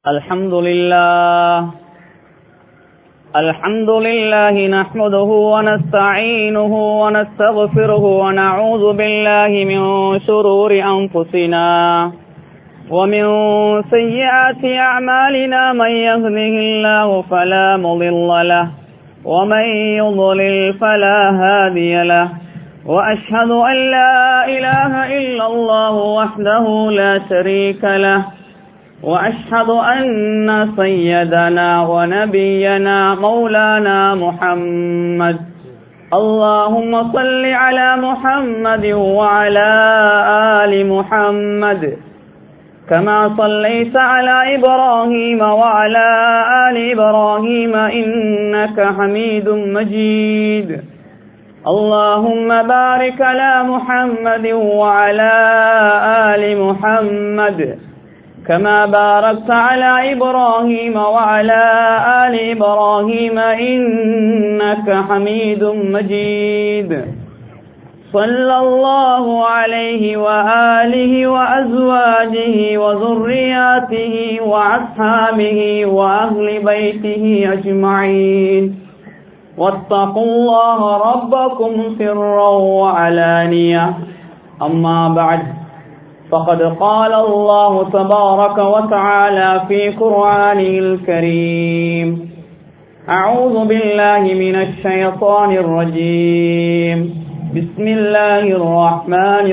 الحمد لله الحمد لله نحمده ونستعينه ونستغفره ونعوذ بالله من شرور أنفسنا ومن سيئات أعمالنا من يهده الله فلا مضل له ومن يضلل فلا هادي له وأشهد أن لا إله إلا الله وحده لا شريك له وأشهد أن سيدنا ونبينا مولانا محمد اللهم صل على محمد وعلى آل محمد كما صليت على إبراهيم وعلى آل إبراهيم إنك حميد مجيد اللهم بارك على محمد وعلى آل محمد كما باركت على إبراهيم وعلى آل إبراهيم إنك حميد مجيد صلى الله عليه وآله وأزواجه وذرياته وأصحابه وأهل بيته أجمعين واتقوا الله ربكم سرا وعلانية أما بعد فقد قال الله تبارك وتعالى في قرآنه الكريم أعوذ بالله من الشيطان الرجيم بسم الله الرحمن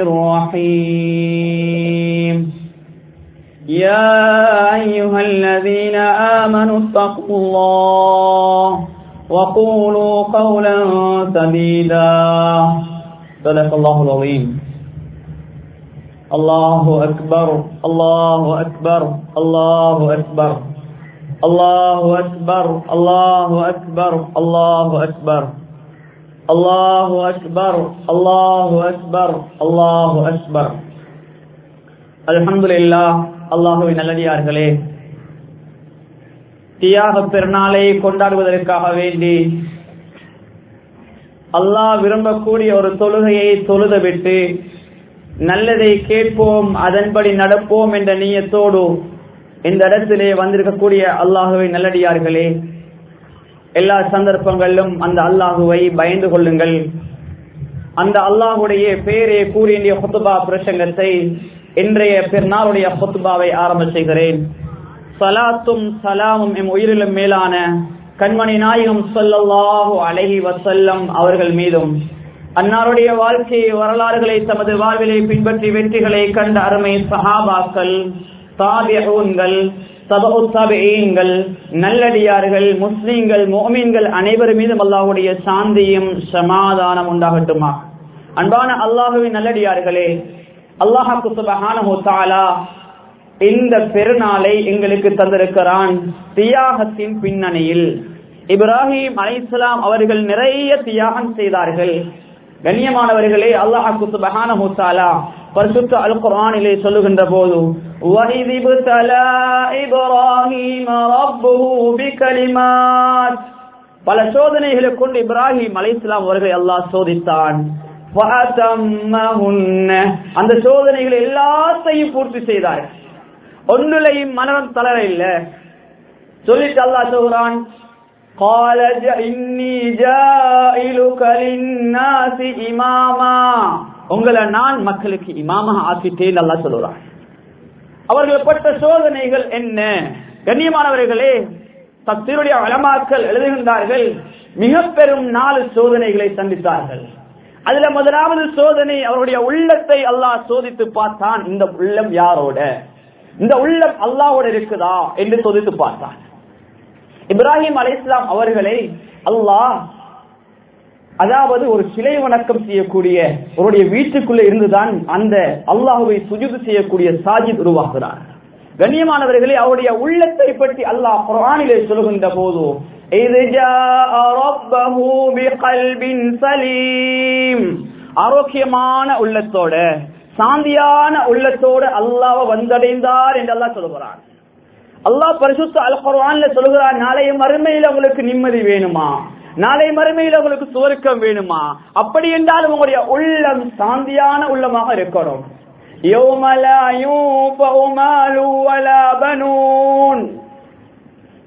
الرحيم يا أيها الذين آمنوا اتقوا الله وقولوا قولا سديدا صدق الله العظيم الله أكبر الله أكبر الله أكبر الله أكبر الله أكبر الله أكبر الله أكبر الله أكبر الله أكبر الحمد لله அல்லாஹுவின் நல்லடியார்களே தியாக பெருநாளை கொண்டாடுவதற்காக வேண்டி அல்லாஹ் விரும்பக்கூடிய ஒரு தொழுகையை தொழுத விட்டு நல்லதை கேட்போம் அதன்படி நடப்போம் என்ற நீயத்தோடு இந்த இடத்திலே வந்திருக்கக்கூடிய அல்லாஹுவை நல்லடியார்களே எல்லா சந்தர்ப்பங்களிலும் அந்த அல்லாஹுவை பயந்து கொள்ளுங்கள் அந்த அல்லாஹுடைய பேரே கூறிய ஹொத்துபா பிரசங்கத்தை இன்றைய பெருநாளுடைய ஹொத்துபாவை ஆரம்ப செய்கிறேன் சலாத்தும் சலாமும் எம் உயிரிலும் மேலான கண்மணி நாயகம் சொல்லல்லாஹு அலஹி வசல்லம் அவர்கள் மீதும் அன்னாருடைய வாழ்க்கை வரலாறுகளை தமது வாழ்விலை பின்பற்றி வெற்றிகளை கண்ட அருமை சஹாபாக்கள் தாபியங்கள் சபகுத்தாபியங்கள் நல்லடியார்கள் முஸ்லீம்கள் மோமீன்கள் அனைவர் மீதும் அல்லாஹுடைய சாந்தியும் சமாதானம் உண்டாகட்டுமா அன்பான அல்லாஹுவின் நல்லடியார்களே அல்லாஹாக்கு சுபஹானா இந்த பெருநாளை எங்களுக்கு தந்திருக்கிறான் தியாகத்தின் பின்னணியில் இப்ராஹிம் அலைசலாம் அவர்கள் நிறைய தியாகம் செய்தார்கள் கண்ணியமானவர்களே அல்லாஹாக்கு சுபஹான ஹூசாலா பரிசுத்த அல் குர்ஆனிலே சொல்லுகின்ற போது பல சோதனைகளை கொண்டு இப்ராஹிம் அலைஸ்லாம் அவர்களை அல்லாஹ் சோதித்தான் அந்த சோதனைகளை எல்லாத்தையும் பூர்த்தி செய்தார் ஒன்னுலையும் மனம் தளர இல்ல சொல்லிட்டு அல்லாஹ் சொல்கிறான் قال إني جائلك للناس إماما உங்களை நான் மக்களுக்கு இமாமாக ஆக்கிட்டேன் நல்லா சொல்லுறான் அவர்கள் பட்ட சோதனைகள் என்ன கண்ணியமானவர்களே தத்தினுடைய வளமாக்கல் எழுதுகின்றார்கள் மிக பெரும் நாலு சோதனைகளை சந்தித்தார்கள் அதுல முதலாவது சோதனை அவருடைய உள்ளத்தை அல்லாஹ் சோதித்து பார்த்தான் இந்த உள்ளம் யாரோட இந்த உள்ளம் அல்லாவோட இருக்குதா என்று சோதித்து பார்த்தான் இப்ராஹிம் அலை இஸ்லாம் அவர்களை அல்லாஹ் அதாவது ஒரு சிலை வணக்கம் செய்யக்கூடிய அவருடைய வீட்டுக்குள்ள இருந்துதான் அந்த அல்லாஹுவை சுஜுது செய்யக்கூடிய சாஜித் உருவாகிறார் கண்ணியமானவர்களே அவருடைய உள்ளத்தை பற்றி அல்லாஹ் குரானிலே சொல்லுகின்ற போது ஆரோக்கியமான உள்ளத்தோட சாந்தியான உள்ளத்தோட அல்லாஹ் வந்தடைந்தார் என்று அல்லாஹ் சொல்லுகிறான் அல்லாஹ் பரிசுத்த அல் குர்ஆன்ல சொல்கிறார் நாளைய மறுமையில உங்களுக்கு நிம்மதி வேணுமா நாளை மறுமையில உங்களுக்கு சுவர்க்கம் வேணுமா அப்படி என்றால் உங்களுடைய உள்ளம் சாந்தியான உள்ளமாக இருக்கணும் يوم لا ينفع مال ولا بنون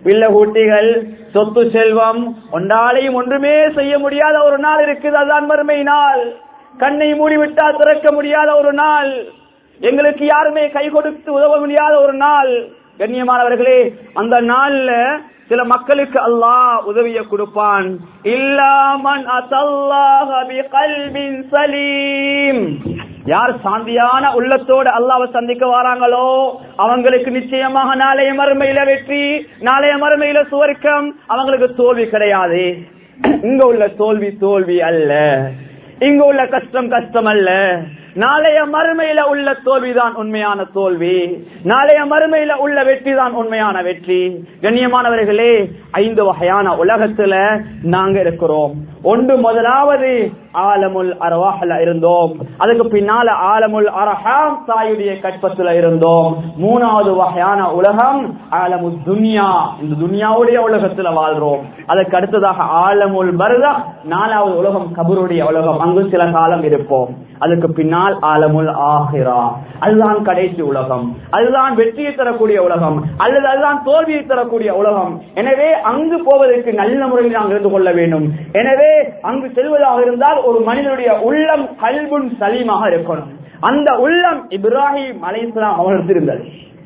பிள்ளை கூட்டிகள் சொத்து செல்வம் ஒன்றாலையும் ஒன்றுமே செய்ய முடியாத ஒரு நாள் இருக்குது அதுதான் மறுமை நாள் கண்ணை மூடிவிட்டால் திறக்க முடியாத ஒரு நாள் எங்களுக்கு யாருமே கை கொடுத்து உதவ முடியாத ஒரு நாள் கண்ணியமானவர்களே அந்த நாள்ல சில மக்களுக்கு அல்லாஹ் உதவிய கொடுப்பான் இல்லாமன் அசல்லாஹ பிகல்பின் சலீம் யார் சாந்தியான உள்ளத்தோடு அல்லாவை சந்திக்க வராங்களோ அவங்களுக்கு நிச்சயமாக நாளைய மறுமையில வெற்றி நாளைய மறுமையில சுவர்க்கம் அவங்களுக்கு தோல்வி கிடையாது இங்க உள்ள தோல்வி தோல்வி அல்ல இங்க உள்ள கஷ்டம் கஷ்டம் அல்ல நாளைய மறுமையில உள்ள தோல்விதான் உண்மையான தோல்வி நாளைய மறுமையில உள்ள வெற்றி தான் உண்மையான வெற்றி கண்ணியமானவர்களே ஐந்து வகையான உலகத்துல நாங்க இருக்கிறோம் ஒன்று முதலாவது ஆலமுல் அரவாஹல இருந்தோம் அதுக்கு பின்னால ஆலமுல் அரஹாம் தாயுடைய கற்பத்துல இருந்தோம் மூணாவது வகையான உலகம் ஆலமு துன்யா இந்த துன்யாவுடைய உலகத்துல வாழ்றோம் அதுக்கு அடுத்ததாக ஆலமுல் பரதா நாலாவது உலகம் கபருடைய உலகம் அங்கு சில காலம் இருப்போம் அதுக்கு பின்னால் ஆலமுல் ஆஹிரா அதுதான் கடைசி உலகம் அதுதான் வெற்றியை தரக்கூடிய உலகம் அல்லது அதுதான் தோல்வியை தரக்கூடிய உலகம் எனவே அங்கு போவதற்கு நல்ல முறையில் நாம் இருந்து கொள்ள வேண்டும் எனவே அங்கு செல்வதாக இருந்தால் ஒரு மனிதனுடைய உள்ளம் கல்புன் சலீமாக இருக்கணும் அந்த உள்ளம் இப்ராஹிம் அலைஹிஸ்ஸலாம் அவர்களுக்கு இருந்தது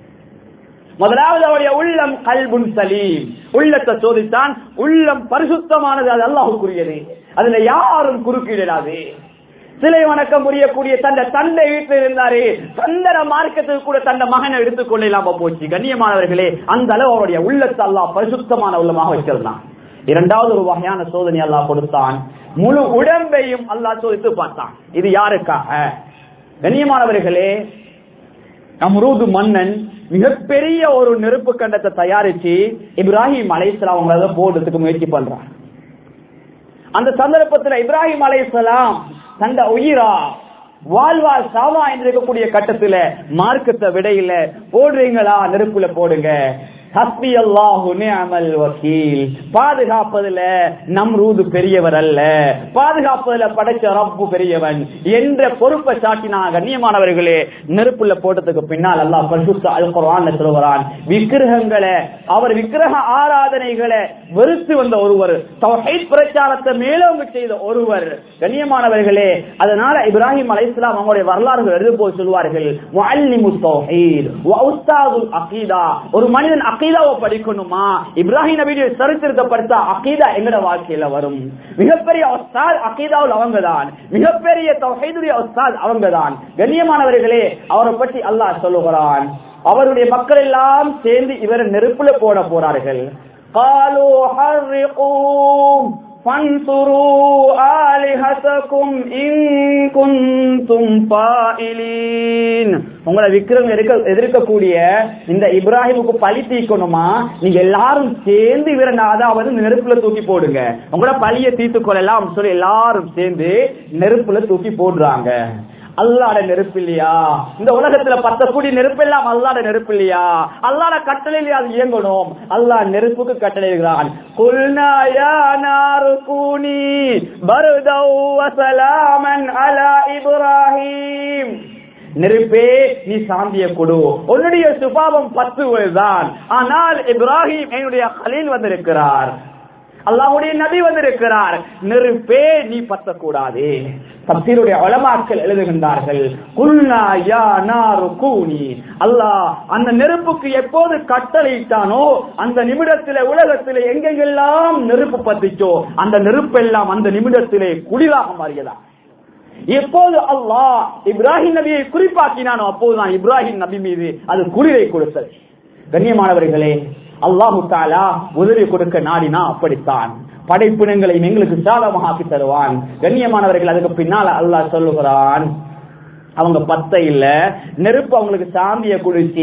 முதலாவது அவருடைய உள்ளம் கல்புன் சலீம் உள்ளத்தை சோதித்தான் உள்ளம் பரிசுத்தமானது அது அல்லாஹுக்குரியது அதுல யாரும் குறுக்கிடாது சிலை வணக்கம் புரியக்கூடிய தந்த தந்தை வீட்டில் இருந்தாரு சந்தர மார்க்கத்துக்கு கூட தந்த மகனை எடுத்துக் கொள்ளலாம போச்சு கண்ணியமானவர்களே அந்த அளவு அவருடைய உள்ளத்தை அல்லாஹ் பரிசுத்தமான உள்ளமாக வச்சிருந்தான் இரண்டாவது ஒரு வகையான சோதனை அல்லாஹ் கொடுத்தான் முழு உடம்பையும் அல்லாஹ் சோதித்து பார்த்தான் இது யாருக்காக கண்ணியமானவர்களே நம்ரூது மன்னன் மிகப்பெரிய ஒரு நெருப்பு கண்டத்தை தயாரிச்சு இப்ராஹிம் அலைசலாம் அவங்கள போடுறதுக்கு முயற்சி பண்றான் அந்த சந்தர்ப்பத்தில் இப்ராஹிம் அலைசலாம் தந்த உயிரா வாழ்வால் சாவா என்று இருக்கக்கூடிய கட்டத்துல மார்க்கத்தை விடையில போடுறீங்களா நெருப்புல போடுங்க ஹஸ்பி அல்லாஹு நிஅமல் வக்கீல் பாதுகாப்பதுல நம்ரூது பெரியவர் அல்ல பாதுகாப்பதுல படைச்ச ரப்பு பெரியவன் என்ற பொறுப்பை சாட்டினா கண்ணியமானவர்களே நெருப்புல போட்டதுக்கு பின்னால் அல்லாஹ் பரிசுத்த அல் குர்ஆன்ல சொல்கிறான் விக்கிரகங்களை அவர் விக்கிரக ஆராதனைகளை வெறுத்து வந்த ஒருவர் தௌஹீத் பிரச்சாரத்தை மேலோங்க செய்த ஒருவர் கண்ணியமானவர்களே அதனால இப்ராஹிம் அலைஹிஸ்ஸலாம் அவங்களுடைய வரலாறுகள் எழுது போய் சொல்வார்கள் முஅல்லிமு தௌஹீத் வ உஸ்தாதுல் அகீதா ஒரு மனிதன் அகீதாவை படிக்கணுமா இப்ராஹிம் நபியுடைய சரித்திரத்தை படித்தா அகீதா எங்கட வாழ்க்கையில வரும் மிகப்பெரிய உஸ்தாத் அகீதாவில் அவங்க தான் மிகப்பெரிய தௌஹீதுடைய உஸ்தாத் அவங்க தான் கண்ணியமானவர்களே அவரை பற்றி அல்லாஹ் சொல்லுகிறான் அவருடைய மக்கள் எல்லாம் சேர்ந்து இவரை நெருப்புல போட போறார்கள் قالوا حرقوا فانصروا آلهتكم إن كنتم فاعلين உங்களை விக்ரம் எதிர்க்க எதிர்க்கக்கூடிய இந்த இப்ராஹிமுக்கு பழி தீக்கணுமா நீங்க எல்லாரும் சேர்ந்து இவரை அதாவது நெருப்புல தூக்கி போடுங்க உங்களோட பழிய தீர்த்து கொள்ளலாம் சொல்லி எல்லாரும் சேர்ந்து நெருப்புல தூக்கி போடுறாங்க அல்லாட நெருப்பு இல்லையா இந்த உலகத்துல பத்தக்கூடிய நெருப்பு எல்லாம் அல்லாட நெருப்பு இல்லையா அல்லாட கட்டளையில அது இயங்கணும் அல்லாஹ் நெருப்புக்கு கட்டளைகிறான் குல்னாயா நாரு கூனி பருதௌ வசலாமன் அலா இப்ராஹிம் நெருப்பே நீ சாந்திய கொடு உன்னுடைய சுபாவம் பத்து தான் ஆனால் இப்ராஹிம் என்னுடைய கலீல் வந்திருக்கிறார் அல்லாஹுடைய நபி வந்திருக்கிறார் நெருப்பே நீ பத்தக்கூடாது தப்சீருடைய உலமாக்கள் எழுதுகின்றார்கள் குல்னா யா நாரு கூனி அல்லாஹ் அந்த நெருப்புக்கு எப்போது கட்டளையிட்டானோ அந்த நிமிடத்திலே உலகத்திலே எங்கெங்கெல்லாம் நெருப்பு பத்திச்சோ அந்த நெருப்பெல்லாம் அந்த நிமிடத்திலே குளிராக மாறியதா எப்போது அல்லாஹ் இப்ராஹிம் நபியை குறிப்பாக்கினானோ அப்போதுதான் இப்ராஹிம் நபி மீது அது குளிரை கொடுத்தது கண்ணியமானவர்களே அல்லாஹு தாலா உதவி கொடுக்க நாடினா அப்படித்தான் படைப்பினங்களை எங்களுக்கு சாதகமாக்கி தருவான் கண்ணியமானவர்கள் அதுக்கு பின்னால அல்லாஹ் சொல்லுகிறான் அவங்க பத்த இல்ல நெருப்பு அவங்களுக்கு சாந்திய குடிச்சு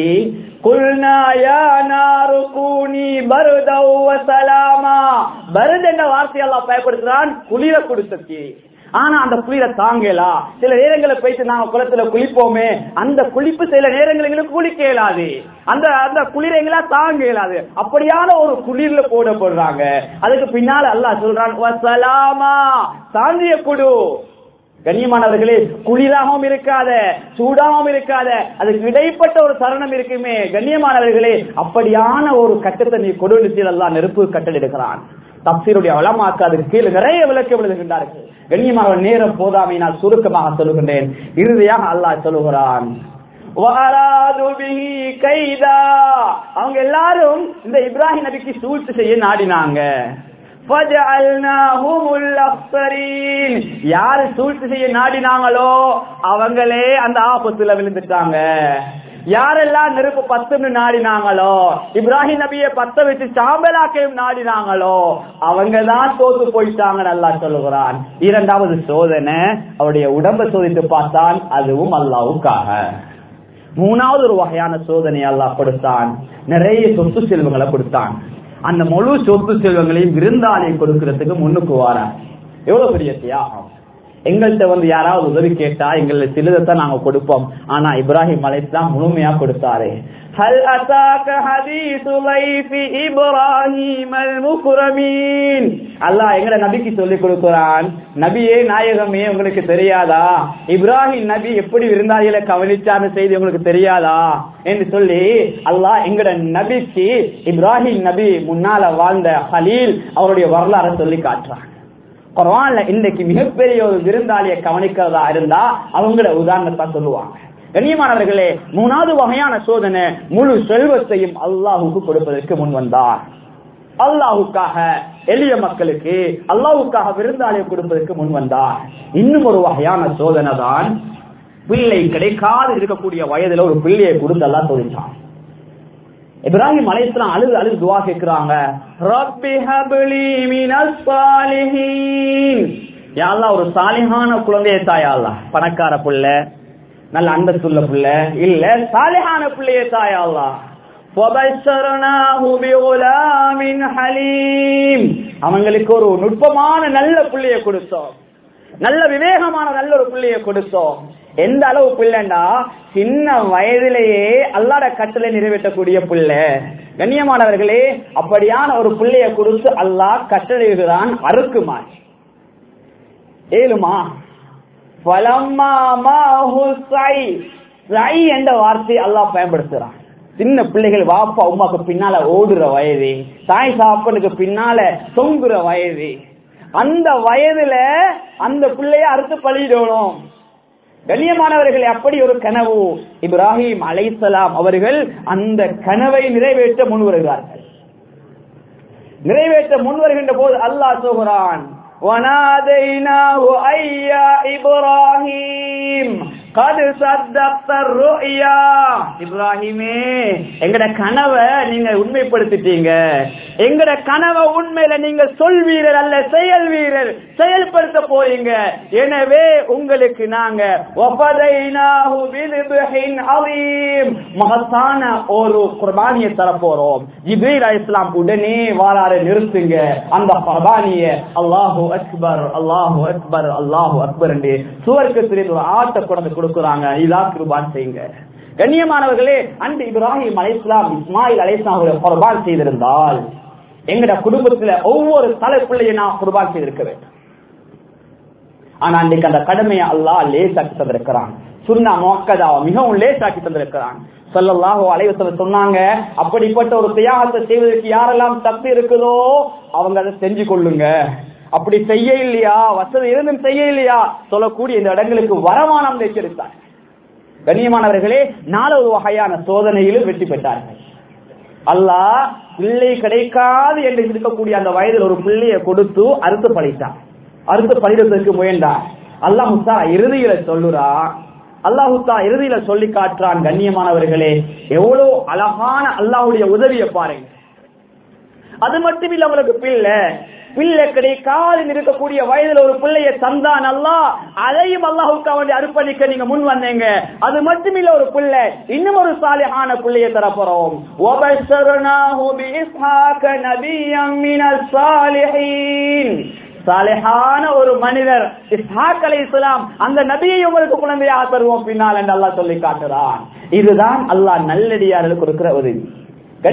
பருத் என்ற வார்த்தையெல்லாம் பயப்படுத்துறான் குளிர கொடுத்தச்சு ஆனா அந்த குளிரை தாங்கலா சில நேரங்களை போயிட்டு நாங்க குளத்துல குளிப்போமே அந்த குளிப்பு சில நேரங்கள் எங்களுக்கு குளிக்க இயலாது அந்த அந்த குளிரை எங்களா தாங்க இயலாது அப்படியான ஒரு குளிர்ல போடப்படுறாங்க அதுக்கு பின்னால அல்லாஹ் சொல்றான் வசலாமா சாந்திய குடு கண்ணியமானவர்களே குளிராகவும் இருக்காத சூடாகவும் இருக்காத அதுக்கு இடைப்பட்ட ஒரு தருணம் இருக்குமே கண்ணியமானவர்களே அப்படியான ஒரு கட்டத்தை நீ கொடுத்து எல்லாம் நெருப்பு கட்டளிடுகிறான் தப்சீருடைய வளமாக்க அதுக்கு கீழே நிறைய விளக்க விழுகின்றார்கள் கண்ணியமானவர் நேரம் போதாமை நான் சுருக்கமாக சொல்லுகின்றேன் இறுதியாக அல்லாஹ் சொல்லுகிறான் وَأَرَادُوا بِهِ كَيْدًا. அவங்க எல்லாரும் இந்த இப்ராஹிம் நபிக்கு சூழ்ச்சி செய்ய நாடினாங்க فَجَعَلْنَاهُمُ الْأَخْسَرِينَ. யாரு சூழ்ச்சி செய்ய நாடினாங்களோ அவங்களே அந்த ஆபத்துல விழுந்துட்டாங்க யாரெல்லாம் நெருப்பு பத்துன்னு நாடினாங்களோ இப்ராஹிம் நபியை பத்த வச்சு சாம்பலாக்கையும் நாடினாங்களோ அவங்க தான் தோத்து போயிட்டாங்க நல்லா சொல்லுகிறான் இரண்டாவது சோதனை அவருடைய உடம்பை சோதித்து பார்த்தான் அதுவும் அல்லாவுக்காக மூணாவது ஒரு வகையான சோதனை அல்லாஹ் கொடுத்தான் நிறைய சொத்து செல்வங்களை கொடுத்தான் அந்த முழு சொத்து செல்வங்களையும் விருந்தாளி கொடுக்கறதுக்கு முன்னுக்கு வாரான் எவ்வளவு பெரிய தியாகம் எங்கள்கிட்ட வந்து யாராவது உதவி கேட்டா எங்களை சிலதைத்தான் நாங்க கொடுப்போம் ஆனா இப்ராஹிம் அலைஸ்லாம் முழுமையா கொடுத்தாரு هل أتاك حديث ضيف إبراهيم المكرمين அல்லாஹ் எங்கட நபிக்கு சொல்லி கொடுக்கிறான் நபியே நாயகமே உங்களுக்கு தெரியாதா இப்ராஹிம் நபி எப்படி விருந்தாளிகளை கவனிச்சான்னு செய்தி உங்களுக்கு தெரியாதா என்று சொல்லி அல்லாஹ் எங்கட நபிக்கு இப்ராஹிம் நபி முன்னால வாழ்ந்த ஹலீல் அவருடைய வரலாறை சொல்லி காட்டுறான் குரான்ல இன்னைக்கு மிகப்பெரிய ஒரு விருந்தாளியை கவனிக்கிறதா இருந்தா அவங்கள உதாரணத்தை சொல்லுவாங்க கண்ணியமானவர்களே மூணாவது வகையான சோதனை முழு செல்வத்தையும் அல்லாஹுக்கு கொடுப்பதற்கு முன் வந்தார் அல்லாஹுக்காக எளிய மக்களுக்கு அல்லாஹுக்காக விருந்தாளியை கொடுப்பதற்கு முன் வந்தார் இன்னும் ஒரு வகையான சோதனை தான் பிள்ளை கிடைக்காது இருக்கக்கூடிய வயதுல ஒரு பிள்ளையை கொடுத்து எல்லாம் சோதிச்சான் இப்ராஹிம் அலைஸ்லாம் அழுது அழுது துவா கேட்கிறாங்க ரப்பி ஹப்லி மினஸ் சாலிஹீன் யா அல்லாஹ் ஒரு சாலிஹான குழந்தையை தாயா அல்லாஹ் பணக்கார புள்ள நல்ல அந்தஸ்துள்ள புள்ள இல்ல சாலிஹான பிள்ளையை தாயா அல்லாஹ் وَبَشَّرْنَاهُ بِغُلَامٍ حَلِيمٍ அவங்களுக்கு ஒரு நுட்பமான நல்ல பிள்ளையை கொடுத்தோம் நல்ல விவேகமான நல்ல ஒரு பிள்ளையை கொடுத்தோம் எந்த அளவு பிள்ளைண்டா சின்ன வயதிலேயே அல்லாட கட்டளை நிறைவேற்றக்கூடிய பிள்ளை கண்ணியமானவர்களே அப்படியான ஒரு பிள்ளையை கொடுத்து அல்லாஹ் கட்டளைகிறான் அறுக்குமா ஏழுமா பலம்மா மாஹு சை சை என்ற வார்த்தை அல்லாஹ் பயன்படுத்துறான் சின்ன பிள்ளைகள் வாப்பா உமாக்கு பின்னால ஓடுற வயது தாய் சாப்பனுக்கு பின்னால தொங்குற வயது அந்த வயதுல அந்த பிள்ளைய அறுத்து பழியிடணும் கண்ணியமானவர்களே அப்படி ஒரு கனவு இப்ராஹிம் அலைசலாம் அவர்கள் அந்த கனவை நிறைவேற்ற முன் வருகிறார்கள் நிறைவேற்ற முன் வருகின்ற போது அல்லாஹ் சொல்கிறான் وَنَادَيْنَاهُ أَيْ يَا إِبْرَاهِيمُ قَدْ صَدَّقْتَ الرُّؤْيَا இப்ராஹிமே எங்கட கனவை நீங்க உண்மைப்படுத்திட்டீங்க எங்கட கனவை உண்மையில நீங்க சொல் வீரர் அல்ல செயல் வீரர் செயல்படுத்த போறீங்க எனவே உங்களுக்கு நாங்க وَفَدَيْنَاهُ بِذِبْحٍ عَظِيمٍ மகத்தான ஒரு குர்பானியை தர போறோம் ஜிப்ரீல் அலைஹிஸ்ஸலாம் உடனே வாராரு நிறுத்துங்க அந்த குர்பானிய அல்லாஹு அக்பர் அல்லாஹு அக்பர் அல்லாஹு அக்பர் என்று சுவர்க்கத்தில் ஒரு ஆட்ட குழந்தை கொடுக்குறாங்க இதா குர்பான் செய்யுங்க கண்ணியமானவர்களே அந்த இப்ராஹிம் அலைஸ்லாம் இஸ்மாயில் அலைஸ்லாம் குர்பான் செய்திருந்தால் எங்கட குடும்பத்துல ஒவ்வொரு தலைப்பிள்ளையும் நான் குர்பான் செய்திருக்க வேண்டும் ஆனா அன்றைக்கு அந்த கடமையை அல்லாஹ் லேசாக்கி தந்திருக்கிறான் சுண்ணா மோக்கதாவை மிகவும் லேசாக்கி தந்திருக்கிறான் சொல்லல்லாஹோ அலைவசல சொன்னாங்க அப்படிப்பட்ட ஒரு தியாகத்தை செய்வதற்கு யாரெல்லாம் தப்பு இருக்குதோ அவங்க அதை செஞ்சு கொள்ளுங்க அப்படி செய்ய இல்லையா வசதி இருந்தும் செய்ய இல்லையா சொல்லக்கூடிய இந்த இடங்களுக்கு வரமானம் எச்சரித்தார் கண்ணியமானவர்களே நாலு வகையான சோதனையிலும் வெற்றி பெற்றார்கள் அல்லாஹ் பிள்ளை கிடைக்காது என்று இருக்கக்கூடிய அந்த வயதில் ஒரு பிள்ளையை கொடுத்து அறுத்து பழித்தான் அறுத்து பழிதற்கு முயன்றார் அல்லாஹுத்தா இறுதியில சொல்லுறா அல்லாஹுத்தா இறுதியில சொல்லி காட்டுறான் கண்ணியமானவர்களே எவ்வளவு அழகான அல்லாஹுடைய உதவியை பாருங்க அது மட்டும் இல்ல அவங்களுக்கு பிள்ளை பிள்ளை கிடைக்காது இருக்கக்கூடிய வயதுல ஒரு பிள்ளைய தந்தான் அல்லா அதையும் அல்லாஹுக்கு அவன் அர்ப்பணிக்க நீங்க முன் வந்தீங்க அது மட்டுமில்ல ஒரு பிள்ளை இன்னும் ஒரு சாலிஹான பிள்ளைய தர போறோம் சாலிஹான ஒரு மனிதர் இஸ்ஹாக் அலை இஸ்லாம் அந்த நபியை உங்களுக்கு குழந்தையாக தருவோம் பின்னால் என்று அல்லாஹ் சொல்லி காட்டுறான் இதுதான் அல்லாஹ் நல்லடியார்களுக்கு கொடுக்கிற உதவி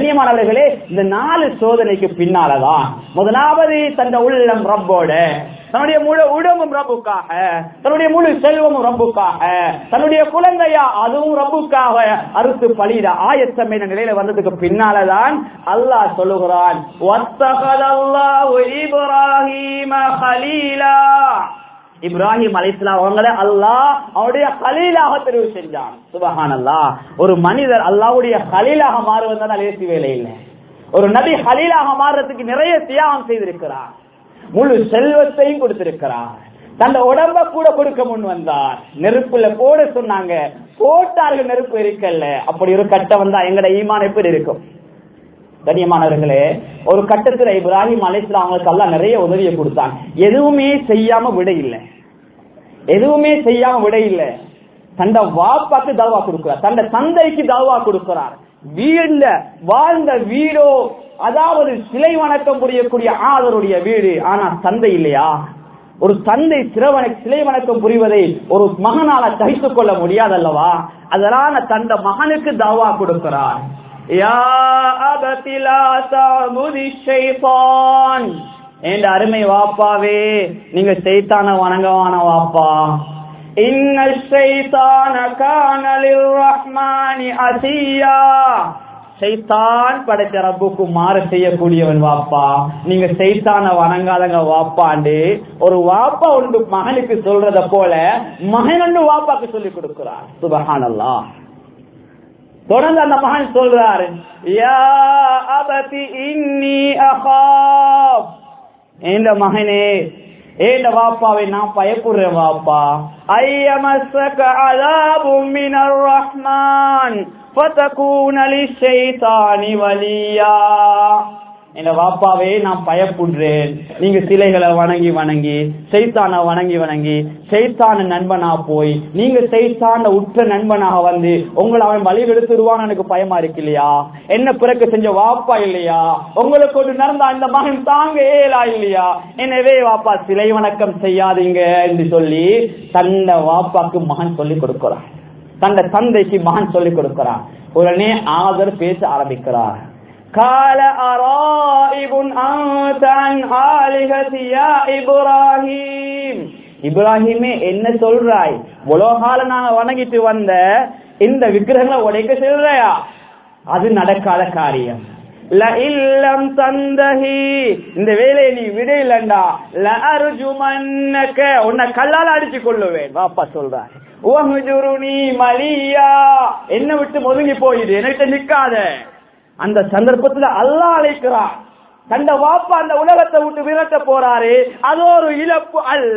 கண்ணியமானவர்களே இந்த நாலு சோதனைக்கு பின்னாலதான் முதலாவது தந்த உள்ளம் ரப்போட தன்னுடைய முழு உடம்பும் ரப்புக்காக தன்னுடைய முழு செல்வமும் ரப்புக்காக தன்னுடைய குழந்தையா அதுவும் ரப்புக்காக அறுத்து பலியிட ஆயத்தம் என்ற நிலையில வந்ததுக்கு பின்னாலதான் அல்லாஹ் சொல்லுகிறான் "வத்தகதல்லாஹு இப்ராஹீம கலீலா." இப்ராஹிம் அலிஸ்லாம் அவங்கள அல்லாஹ் அவருடைய கலீலாக தெரிவு செஞ்சான் சுபஹான் அல்லாஹ் ஒரு மனிதர் அல்லாஹ்வுடைய கலீலாக மாறுவதால் லேசி வேலை இல்லை ஒரு நபி கலீலாக மாறுறதுக்கு நிறைய தியாகம் செய்திருக்கிறார் முழு செல்வத்தையும் கொடுத்திருக்கிறார் தந்த உடம்ப கூட கொடுக்க முன் வந்தார் நெருப்புல போட சொன்னாங்க போட்டார்கள் நெருப்பு இருக்கல்ல அப்படி ஒரு கட்டம் வந்தா எங்கட ஈமான் எப்படி இருக்கும் கண்ணியமானவர்களே ஒரு கட்டத்துல இப்ராஹிம் அலிஸ்லாம் அவங்களுக்கு எல்லாம் நிறைய உதவியை கொடுத்தாங்க எதுவுமே செய்யாம விட இல்லை எதுவுமே செய்யாம விட இல்லை தண்ட வாப்பாக்கு தல்வா கொடுக்கிறார் தண்ட தந்தைக்கு தல்வா கொடுக்கிறார் வீடுல வாழ்ந்த வீடோ அதாவது சிலை வணக்கம் புரியக்கூடிய ஆதருடைய வீடு ஆனா தந்தை இல்லையா ஒரு தந்தை சிறவனை சிலை வணக்கம் புரிவதை ஒரு மகனால தகித்துக் கொள்ள முடியாதல்லவா அதனால தந்த மகனுக்கு தாவா கொடுக்கிறார் யா அபதி லா தஅபுதி ஷைத்தான் என்ற அருமை வாப்பாவே நீங்க செய்தான வணங்கவான வாப்பா இன்ன ஷைத்தான கான லிர்ரஹ்மானி அசியா சைத்தான் படைத்த ரப்புக்கு மாற செய்யக்கூடியவன் வாப்பா நீங்க சைத்தான வணங்காதங்க வாப்பாண்டு ஒரு வாப்பா ஒன்று மகனுக்கு சொல்றத போல மகன் ஒன்று வாப்பாக்கு சொல்லி கொடுக்கிறார் சுபஹானல்லா தொடர்ந்து அந்த மகன் சொல்றாரு யா அபதி இன்னி அகாப் இந்த மகனே ஏண்ட வாப்பாவை நான் பயப்படுறேன் வாப்பா ஐயமசக அதாபும் மினர் ரஹ்மான் ஃபதகூன லிஷைத்தானி வலியா என் வாப்பாவே நான் பயப்படுறேன் நீங்க சிலைகளை வணங்கி வணங்கி செய்தான வணங்கி வணங்கி செய்தான நண்பனா போய் நீங்க செய்தான உற்ற நண்பனாக வந்து உங்களை அவன் வழி எடுத்துருவான்னு எனக்கு பயமா இருக்கு இல்லையா என்ன பிறகு செஞ்ச வாப்பா இல்லையா உங்களுக்கு ஒரு நடந்த அந்த மகன் தாங்க ஏலா இல்லையா எனவே வாப்பா சிலை வணக்கம் செய்யாதீங்க என்று சொல்லி தன்னை வாப்பாக்கு மகன் சொல்லி கொடுக்கிறான் தந்த தந்தைக்கு மகன் சொல்லிக் கொடுக்கிறான் உடனே ஆதர் பேச ஆரம்பிக்கிறார் கால அராயிபுன் அன்த அன் ஆலிஹதி யா இப்ராஹிம் இப்ராஹிமே என்ன சொல்றாய் உலகால நாங்க வணங்கிட்டு வந்த இந்த விக்கிரகங்களை உடைக்க சொல்றையா அது நடக்காத காரியம் லஇல்லம் தந்தஹி இந்த வேலையை நீ விட இல்லண்டா லஅர்ஜுமன்னக உன்னை கல்லால அடிச்சு கொள்ளுவேன் வாப்பா சொல்றார் உஹ்ஜுருனி மலியா என்ன விட்டு ஒதுங்கி போயிடு என்கிட்ட நிக்காத அந்த சந்தர்ப்பத்துல அல்லாஹ் அழைக்கிறான் தந்த வாப்பா அந்த உலகத்தை விட்டு விரட்ட போறாரு அது ஒரு இழப்பு அல்ல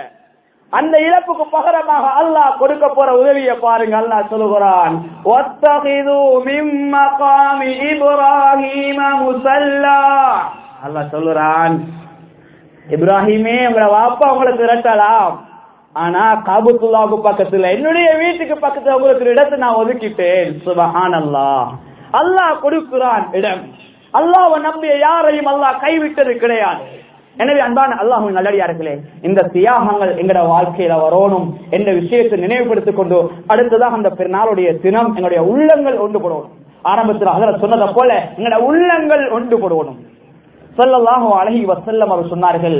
அந்த இழப்புக்கு பகரமாக அல்லாஹ் கொடுக்க போற உதவியை பாருங்க அல்லாஹ் சொல்லுகிறான் ஒத்தகிது மிம்மகாமி இப்ராஹீம முசல்லா அல்லாஹ் சொல்லுறான் இப்ராஹிமே உங்களை வாப்பா உங்களுக்கு விரட்டலாம் ஆனா காபத்துல்லாவுக்கு பக்கத்துல என்னுடைய வீட்டுக்கு பக்கத்துல உங்களுக்கு ஒரு இடத்தை நான் ஒதுக்கிட்டேன் சுபஹான் அல்லாஹ் அல்லாஹ் கொடுக்கிறான் இடம் அல்லாஹ்வை நம்பிய யாரையும் அல்லாஹ் கைவிட்டது கிடையாது எனவே அன்பான அல்லாஹுவின் நல்லடியார்களே இந்த தியாகங்கள் எங்கட வாழ்க்கையில வரணும் என்ற விஷயத்தை நினைவுபடுத்திக் கொண்டு அடுத்ததாக அந்த பெருநாளுடைய தினம் எங்களுடைய உள்ளங்கள் ஒன்று போடணும் ஆரம்பத்தில் அதில் சொன்னதை போல எங்களோட உள்ளங்கள் ஒன்று போடணும் சொல்லலாக அழகி வசல்லம் அவர் சொன்னார்கள்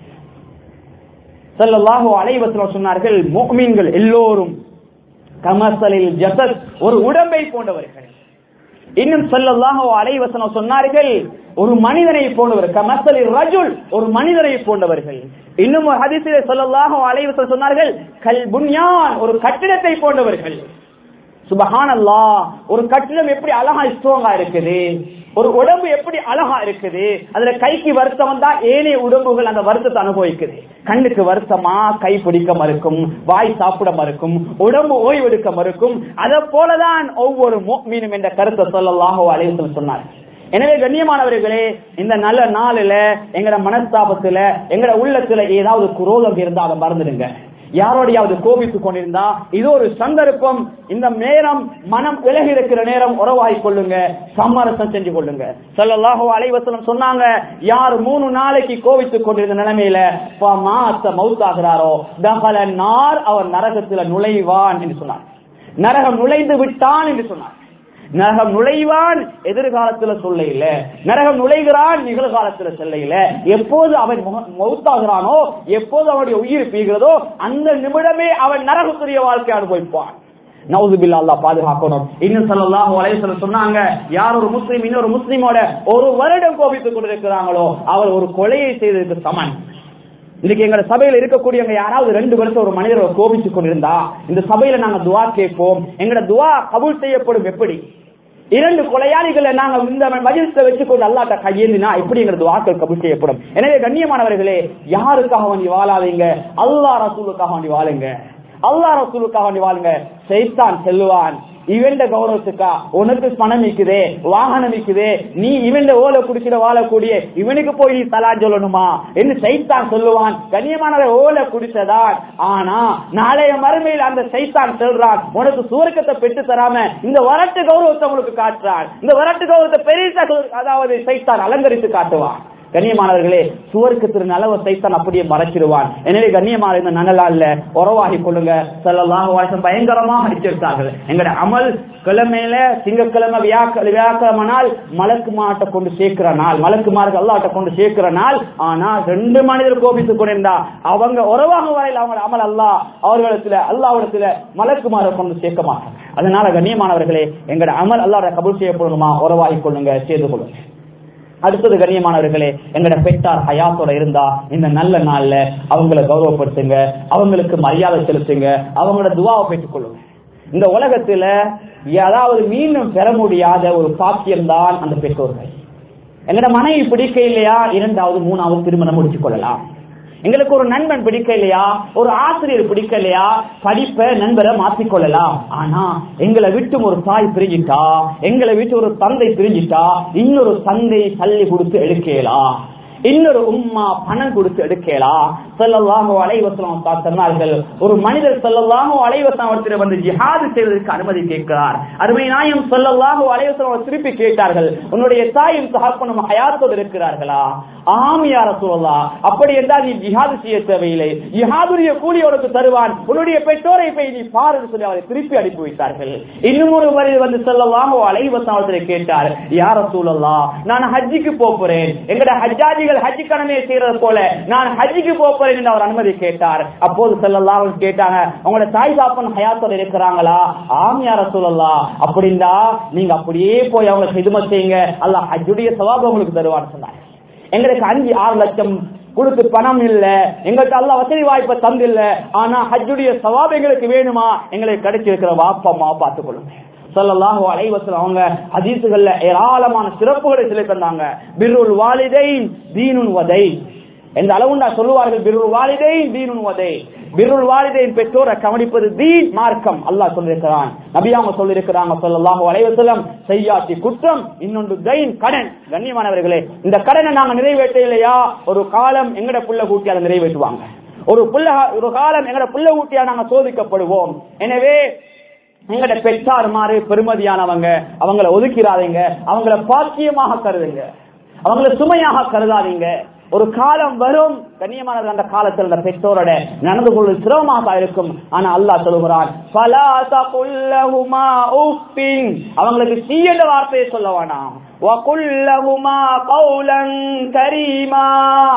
சொல்லலாக அலைவசலம் சொன்னார்கள் மோமீன்கள் எல்லோரும் கமசலில் ஜசத் ஒரு உடம்பை போன்றவர்கள் இன்னும் சொல்லலாக அலைவசனம் சொன்னார்கள் ஒரு மனிதனை போன்றவர் கமசலில் ரஜுல் ஒரு மனிதனை போன்றவர்கள் இன்னும் ஒரு ஹதிசிலே சொல்லலாக அலைவசனம் சொன்னார்கள் கல் புன்யான் ஒரு கட்டிடத்தை போன்றவர்கள் சுபஹானல்லா ஒரு கட்டிடம் எப்படி அழகா ஸ்ட்ராங்கா இருக்குது ஒரு உடம்பு எப்படி அழகா இருக்குது அதுல கைக்கு வருத்தம் வந்தா ஏனைய உடம்புகள் அந்த வருத்தத்தை அனுபவிக்குது கண்ணுக்கு வருத்தமா கை பிடிக்க மறுக்கும் வாய் சாப்பிட மறுக்கும் உடம்பு ஓய்வெடுக்க மறுக்கும் அதை போலதான் ஒவ்வொரு மீனும் என்ற கருத்தை சொல்லலாக அலைவசம் சொன்னார் எனவே கண்ணியமானவர்களே இந்த நல்ல நாளில எங்கட மனஸ்தாபத்துல எங்கட உள்ளத்துல ஏதாவது குரோதம் இருந்தா அதை மறந்துடுங்க யாரோடையாவது கோபித்துக் கொண்டிருந்தா இது ஒரு சந்தர்ப்பம் இந்த நேரம் மனம் விலகி இருக்கிற நேரம் உறவாகி கொள்ளுங்க சமரசம் செஞ்சு கொள்ளுங்க சொல்லலாக அலைவசனம் சொன்னாங்க யார் மூணு நாளைக்கு கோபித்துக் கொண்டிருந்த நிலைமையில மாத்த மவுத்தாகிறாரோ தகல நார் அவர் நரகத்துல நுழைவான் என்று சொன்னார் நரகம் நுழைந்து விட்டான் என்று சொன்னார் நரகம் நுழைவான் எதிர்காலத்துல சொல்ல இல்ல நரகம் நுழைகிறான் நிகழ்காலத்துல சொல்ல இல்ல எப்போது அவன் முக- மௌத்தாகிறானோ எப்போது அவனுடைய உயிர் பீகிறதோ அந்த நிமிடமே அவன் நரகத்துடைய வாழ்க்கை அனுபவிப்பான் நவுதுபில்லா அல்லாஹ் பாதுகாக்கணும் இன்னும் ஸல்லல்லாஹு அலைஹி வஸல்லம் சொன்னாங்க யார் ஒரு முஸ்லிம் இன்னொரு முஸ்லிமோட ஒரு வருடம் கோபித்துக் கொண்டிருக்கிறாங்களோ அவர் ஒரு கொலையை செய்ததற்கு சமன் இன்னைக்கு எங்க சபையில இருக்கக்கூடியவங்க யாராவது ரெண்டு வருஷம் ஒரு மனிதரை கோபித்துக் கொண்டிருந்தா இந்த சபையில நாங்க துவா கேட்போம் எங்கட துவா கபூல் செய்யப்படும் எப்படி இரண்டு கொலையாளிகளை நாங்க இந்த மஜில்ஸ்ல வச்சுக்கொண்டு அல்லாட்ட கையேந்தினா எப்படி எங்களது வாக்கள் கபூல் செய்யப்படும் எனவே கண்ணியமானவர்களே யாருக்காக வேண்டி வாழாதீங்க அல்லாஹ் ரசூலுக்காக வேண்டி வாழுங்க அல்லாஹ் ரசூலுக்காக வேண்டி வாழுங்க சைத்தான் செல்லுவான் இவண்ட கௌரவத்துக்கா உனக்கு பணம் விக்குதே வாகனம் விக்குதே நீ இவண்ட ஓலை குடிச்சிட வாழக்கூடிய இவனுக்கு போய் நீ தலா சொல்லணுமா என்று சைத்தான் சொல்லுவான் கண்ணியமானவரை ஓலை குடிச்சதான் ஆனா நாளைய மறுமையில் அந்த சைத்தான் சொல்றான் உனக்கு சுவர்க்கத்தை பெற்று தராம இந்த வரட்டு கௌரவத்தை உங்களுக்கு காட்டுறான் இந்த வரட்டு கௌரவத்தை பெரிய அதாவது சைத்தான் அலங்கரித்து காட்டுவான் கண்ணியமானவர்களே சுவருக்கு திரு நலவ சைத்தான் அப்படியே மறைச்சிடுவான் எனவே கண்ணியமான இந்த நனலால்ல உறவாகி கொள்ளுங்க செல்லலாம் வருஷம் பயங்கரமாக அடிச்சிருத்தார்கள் எங்கட அமல் கிழமையில திங்கக்கிழமை வியாக்க வியாக்கிழமை நாள் மலக்கு மாட்டை கொண்டு சேர்க்கிற நாள் மலக்கு மார்க்கு அல்லாட்ட கொண்டு சேர்க்கிற நாள் ஆனா ரெண்டு மனிதர் கோபித்துக் கொண்டிருந்தா அவங்க உறவாக வரையில் அவங்க அமல் அல்லா அவர்களிடத்துல அல்லாவிடத்துல மலக்கு மாற கொண்டு சேர்க்க மாட்டாங்க அதனால கண்ணியமானவர்களே எங்கட அமல் அல்லாட கபூல் செய்யப்படணுமா உறவாகி கொள்ளுங்க செய்து கொள்ளுங்க அடுத்தது கண்ணியமானவர்களே எங்கட பெற்றார் ஹயாத்தோட இருந்தா இந்த நல்ல நாள்ல அவங்கள கௌரவப்படுத்துங்க அவங்களுக்கு மரியாதை செலுத்துங்க அவங்களோட துவாவை பெற்றுக் கொள்ளுங்க இந்த உலகத்துல அதாவது மீண்டும் பெற முடியாத ஒரு பாக்கியம் தான் அந்த பெற்றோர்கள் எங்கட மனைவி பிடிக்க இல்லையா இரண்டாவது மூணாவது திருமணம் முடிச்சுக் கொள்ளலாம் எங்களுக்கு ஒரு நண்பன் பிடிக்க இல்லையா ஒரு ஆசிரியர் பிடிக்க இல்லையா படிப்ப நண்பரை மாத்திக்கொள்ளலாம் ஆனா எங்களை விட்டு ஒரு தாய் பிரிஞ்சிட்டா எங்களை விட்டு ஒரு தந்தை பிரிஞ்சிட்டா இன்னொரு தந்தை தள்ளி கொடுத்து எடுக்கலாம் இன்னொரு உம்மா பணம் கொடுத்து எடுக்கலாம் செல்லல்லாமோ அலைவசம் சொன்னார்கள் ஒரு மனிதர் செல்லல்லாமோ அலைவசம் ஒருத்தர் வந்து ஜிஹாது செய்வதற்கு அனுமதி கேட்கிறார் அருமை நாயம் செல்லல்லாமோ அலைவசம் திருப்பி கேட்டார்கள் உன்னுடைய தாயும் தகப்பனும் ஹயாத்தோடு இருக்கிறார்களா ஆமியார சொல்லலாம் அப்படி என்றால் நீ ஜிஹாது செய்ய தேவையில்லை ஜிஹாதுடைய கூலி உனக்கு தருவான் உன்னுடைய பெற்றோரை போய் நீ பாருன்னு சொல்லி அவரை திருப்பி அனுப்பி வைத்தார்கள் இன்னும் ஒரு வரி வந்து செல்லலாம் அலைவசம் கேட்டார் யார சூழலாம் நான் ஹஜ்ஜிக்கு போறேன் எங்கட ஹஜ்ஜாதிகள் ஹஜ்ஜி கடமையை செய்யறது போல நான் ஹஜ்ஜிக்கு போறேன் என்று அவர் அனுமதி கேட்டார் அப்போது செல்லலாம் கேட்டாங்க உங்களோட தாய் தாப்பன் ஹயாத்தோட இருக்கிறாங்களா ஆமியார சூழலாம் அப்படின்னா நீங்க அப்படியே போய் அவங்களுக்கு ஹிதுமத் செய்யுங்க அல்ல ஹஜ்ஜுடைய சவாபம் உங்களுக்கு தருவான்னு சொன்னாங்க எங்களுக்கு அஞ்சு ஆறு லட்சம் கொடுத்து பணம் இல்ல எங்கள்கிட்ட அல்ல வசதி வாய்ப்பை தந்தில்ல ஆனா ஹஜ்ஜுடைய சவாப் எங்களுக்கு வேணுமா எங்களுக்கு கிடைச்சிருக்கிற வாப்பம்மா பார்த்துக் கொள்ளுங்க சொல்லலாஹோ அலைவசல் அவங்க ஹதீசுகள்ல ஏராளமான சிறப்புகளை சொல்லி தந்தாங்க பிருல் வாலிதை தீனுன் வதை எந்த அளவுண்டா சொல்லுவார்கள் பிருல் வாலிதை தீனுன் வதை பிருல் வாலிதையின் பெற்றோரை கவனிப்பது தீன் மார்க்கம் அல்லாஹ் சொல்லியிருக்கிறான் நபி அவங்க சொல்லியிருக்கிறாங்க சொல்லலாஹோ அலைவசலம் செய்யாட்டி குற்றம் இன்னொன்று தைன் கடன் கண்ணியமானவர்களே இந்த கடனை நாங்க நிறைவேற்ற இல்லையா ஒரு காலம் எங்கட புள்ள கூட்டி அதை நிறைவேற்றுவாங்க ஒரு புள்ள ஒரு காலம் எங்கட புள்ள ஊட்டியா நாங்க சோதிக்கப்படுவோம் எனவே எங்கட பெற்றார் மாறு பெருமதியானவங்க அவங்கள ஒதுக்கிறாதீங்க அவங்கள பாக்கியமாக கருதுங்க அவங்கள சுமையாக கருதாதீங்க ஒரு காலம் வரும் கண்ணியமானது அந்த காலத்தில் அந்த பெற்றோரோட நடந்து கொள்வது சிரமமாக இருக்கும் ஆனா அல்லாஹ் சொல்லுகிறான் "ஃபலா தகுல்லஹுமா உஃபின்." அவங்களுக்கு சீ என்ற வார்த்தையை சொல்ல வேணாம் "வகுல்லஹுமா கௌலன் கரீமா."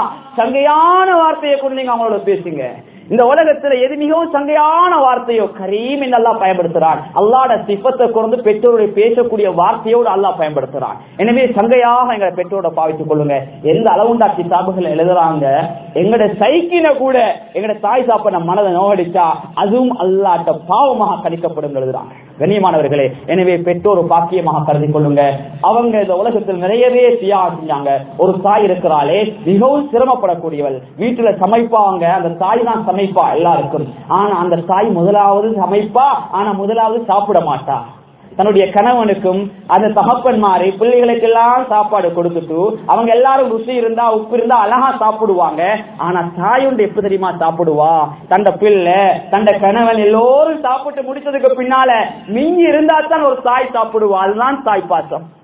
சங்கையான வார்த்தையை கொண்டு நீங்க அவங்களோட பேசுங்க இந்த உலகத்துல எது மிகவும் சங்கையான வார்த்தையோ கரீம் என்று அல்லாஹ் பயன்படுத்துறான் அல்லாட சிப்பத்தை கொண்டு பெற்றோருடைய பேசக்கூடிய வார்த்தையோடு அல்லாஹ் பயன்படுத்துறான் எனவே சங்கையாக எங்களை பெற்றோட பாவித்துக் கொள்ளுங்க எந்த அளவுண்டா கிதாபுகள் எழுதுறாங்க எங்கட சைக்கின கூட எங்கட தாய் சாப்பிட மனதை நோகடிச்சா அதுவும் அல்லாட்ட பாவமாக கணிக்கப்படும் எழுதுறாங்க கண்ணியமானவர்களே எனவே பெற்றோர் பாக்கியமாக கருதி கொள்ளுங்க அவங்க இந்த உலகத்தில் நிறையவே தியாகம் செஞ்சாங்க ஒரு தாய் இருக்கிறாளே மிகவும் சிரமப்படக்கூடியவள் வீட்டுல சமைப்பாங்க அந்த தாய் தான் சமைப்பா எல்லாருக்கும் ஆனா அந்த தாய் முதலாவது சமைப்பா ஆனா முதலாவது சாப்பிட மாட்டா தன்னுடைய கணவனுக்கும் அந்த தகப்பன்மாரை பிள்ளைகளுக்கெல்லாம் சாப்பாடு கொடுத்துட்டு அவங்க எல்லாரும் ருசி இருந்தா உப்பு இருந்தா அழகா சாப்பிடுவாங்க ஆனா தாயுண்டு எப்ப தெரியுமா சாப்பிடுவா தண்ட பிள்ளை தண்ட கணவன் எல்லோரும் சாப்பிட்டு முடிச்சதுக்கு பின்னால மிஞ்சி இருந்தா தான் ஒரு தாய் சாப்பிடுவா அதுதான் தாய் பாசம்